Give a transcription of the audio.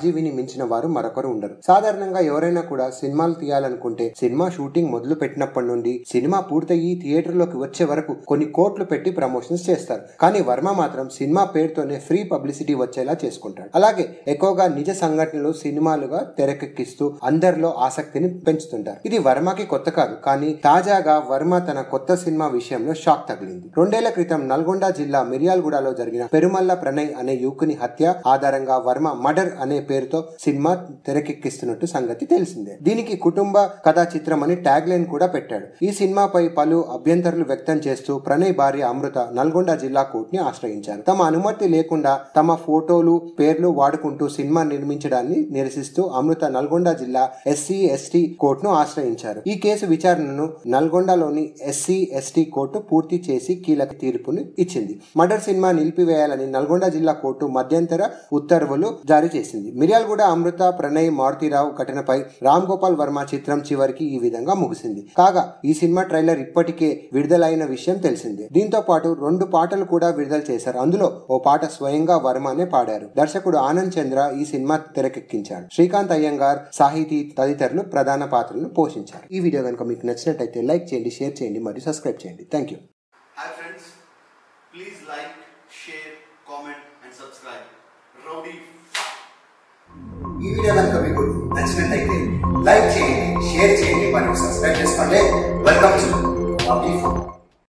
ఆర్జీవిని మించిన వారు మరొకరు ఉండరు సాధారణంగా ఎవరైనా కూడా సినిమాలు తీయాలనుకుంటే సినిమా షూటింగ్ మొదలు పెట్టినప్పటి నుండి సినిమా పూర్తయి థియేటర్లోకి వచ్చే వరకు కొన్ని కోట్లు పెట్టి ప్రమోషన్స్ చేస్తారు కానీ వర్మ మాత్రం సినిమా పేరుతోనే ఫ్రీ పబ్లిసిటీ వచ్చేలా చేసుకుంటాడు అలాగే ఎక్కువగా నిజ సంఘటనలు సినిమాలుగా తెరకెక్కిస్తూ అందరిలో ఆసక్తిని పెంచుతుంటారు ఇది వర్మకి కొత్త కాదు కానీ తాజాగా వర్మ తన కొత్త సినిమా విషయంలో షాక్ తగిలింది రెండేళ్ల క్రితం నల్గొండ జిల్లా మిర్యాలగూడలో జరిగిన పెరుమల్ల ప్రణయ్ అనే యువకుని హత్య ఆధారంగా వర్మ మర్డర్ అనే పేరుతో సినిమా తెరకెక్కిస్తున్నట్టు సంగతి తెలిసిందే దీనికి కుటుంబ కథా చిత్రం అని ట్యాగ్ లైన్ కూడా పెట్టాడు ఈ సినిమాపై పలు అభ్యంతరాలు వ్యక్తం చేస్తూ ప్రణయ్ భార్య అమృత నల్గొండ జిల్లా కోర్టుని ఆశ్రయించారు తమ అనుమతి లేకుండా తమ ఫోటోలు పేర్లు వాడుకుంటూ సినిమా నిర్మించడాన్ని నిరసిస్తూ అమృత నల్గొండ జిల్లా ఎస్సీ ఎస్టీ కోర్టును ఆశ్రయించారు ఈ కేసు విచారణను నల్గొండలోని ఎస్సీ ఎస్టీ కోర్టు పూర్తి చేసి కీలక తీర్పును ఇచ్చింది మర్డర్ సినిమా నిలిపివేయాలని నల్గొండ జిల్లా కోర్టు మధ్యంతర ఉత్తర్వులు జారీ చేసింది మిర్యాలగూడ అమృత ప్రణయ్ మారుతీరావు ఘటనపై రామ్ గోపాల్ వర్మ చిత్రం చివరికి ఈ విధంగా ముగిసింది కాగా ఈ సినిమా ట్రైలర్ ఇప్పటికే విడుదలైన విషయం తెలిసిందే దీంతో పాటు రెండు పాటలు కూడా విడుదల చేశారు అందులో ఓ పాట స్వయంగా వర్మనే పాడారు దర్శకుడు ఆనంద్ చంద్ర ఈ సినిమా తెరకెక్కించాడు శ్రీకాంత్ అయ్యంగార్ సాహితీ తదితరులు ప్రధాన పాత్రలను పోషించారు ఈ వీడియో కనుక మీకు నచ్చినట్టయితే లైక్ చేయండి షేర్ చేయండి మరియు సబ్స్క్రైబ్ చేయండి thank you Hi friends, please like, share, comment and subscribe. Rowdy ఈ వీడియో కనుక మీకు నచ్చినట్లయితే లైక్ చేయండి షేర్ చేయండి మరియు సబ్స్క్రైబ్ చేసుకోండి వెల్కమ్ టు